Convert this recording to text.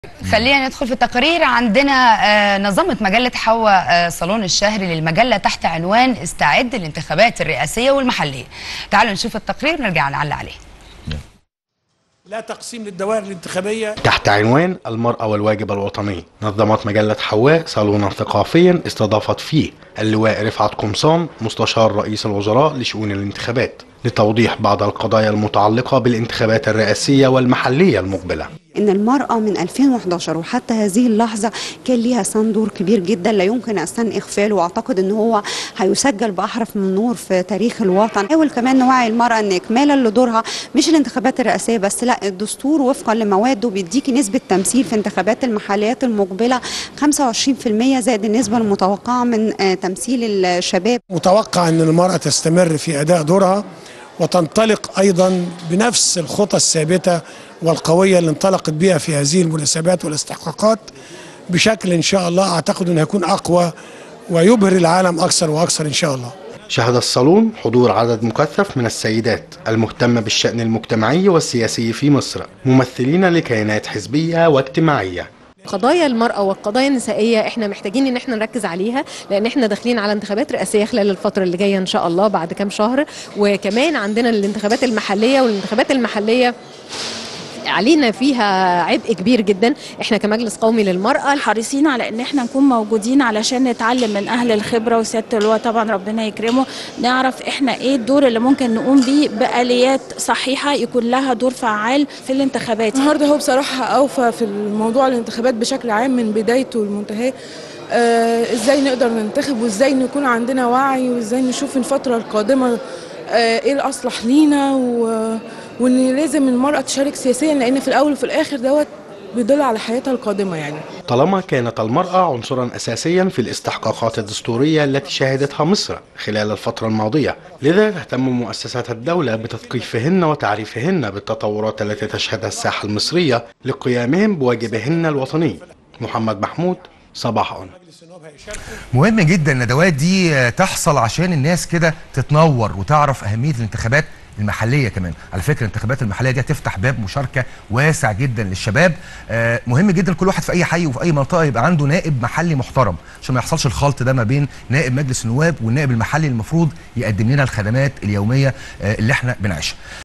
خلينا ندخل في التقرير عندنا آه، نظمت مجلة حواء آه، صالون الشهري للمجلة تحت عنوان استعد للانتخابات الرئاسية والمحلية تعالوا نشوف التقرير ونرجع نعلق عليه لا تقسيم للدوائر الانتخابية تحت عنوان المرأة والواجب الوطني نظمت مجلة حواء صالونا ثقافيا استضافت فيه اللواء رفعت قمصان مستشار رئيس الوزراء لشؤون الانتخابات لتوضيح بعض القضايا المتعلقة بالانتخابات الرئاسية والمحلية المقبلة ان المرأة من 2011 وحتى هذه اللحظة كان ليها سن دور كبير جدا لا يمكن أسن إغفاله وأعتقد ان هو هيسجل بأحرف من نور في تاريخ الوطن حاول كمان نوعي المرأة ان إكمالا لدورها مش الانتخابات الرئاسية بس لا الدستور وفقا لمواده بيديكي نسبة تمثيل في انتخابات المحليات المقبلة 25% زائد النسبة المتوقعة من آه، تمثيل الشباب متوقع أن المرأة تستمر في أداء دورها وتنطلق أيضا بنفس الخطى الثابتة والقوية اللي انطلقت بها في هذه المناسبات والاستحقاقات بشكل إن شاء الله أعتقد أنه هيكون أقوى ويبهر العالم أكثر وأكثر إن شاء الله شهد الصالون حضور عدد مكثف من السيدات المهتمة بالشأن المجتمعي والسياسي في مصر ممثلين لكيانات حزبية واجتماعية قضايا المرأة والقضايا النسائية احنا محتاجين ان احنا نركز عليها لان احنا داخلين على انتخابات رئاسية خلال الفترة اللي جاية ان شاء الله بعد كام شهر وكمان عندنا الانتخابات المحلية والانتخابات المحلية علينا فيها عبء كبير جدا احنا كمجلس قومي للمرأة حريصين على ان احنا نكون موجودين علشان نتعلم من اهل الخبره وسياده اللواء طبعا ربنا يكرمه نعرف احنا ايه الدور اللي ممكن نقوم بيه باليات صحيحه يكون لها دور فعال في الانتخابات النهارده هو بصراحه اوفى في الموضوع الانتخابات بشكل عام من بدايته لمنتهاه آه ازاي نقدر ننتخب وازاي نكون عندنا وعي وازاي نشوف الفتره القادمه آه ايه الاصلح لينا و... وان لازم المراه تشارك سياسيا لان في الاول وفي الاخر دوت بيدل على حياتها القادمه يعني طالما كانت المرأة عنصرا أساسيا في الاستحقاقات الدستورية التي شهدتها مصر خلال الفترة الماضية لذا تهتم مؤسسات الدولة بتثقيفهن وتعريفهن بالتطورات التي تشهدها الساحة المصرية لقيامهم بواجبهن الوطني محمد محمود صباح أون مهم جدا الندوات دي تحصل عشان الناس كده تتنور وتعرف اهميه الانتخابات المحليه كمان على فكره الانتخابات المحليه دي هتفتح باب مشاركه واسع جدا للشباب آه، مهم جدا كل واحد في اي حي وفي اي منطقه يبقى عنده نائب محلي محترم عشان ما يحصلش الخلط ده ما بين نائب مجلس النواب والنائب المحلي المفروض يقدم لنا الخدمات اليوميه آه، اللي احنا بنعيشها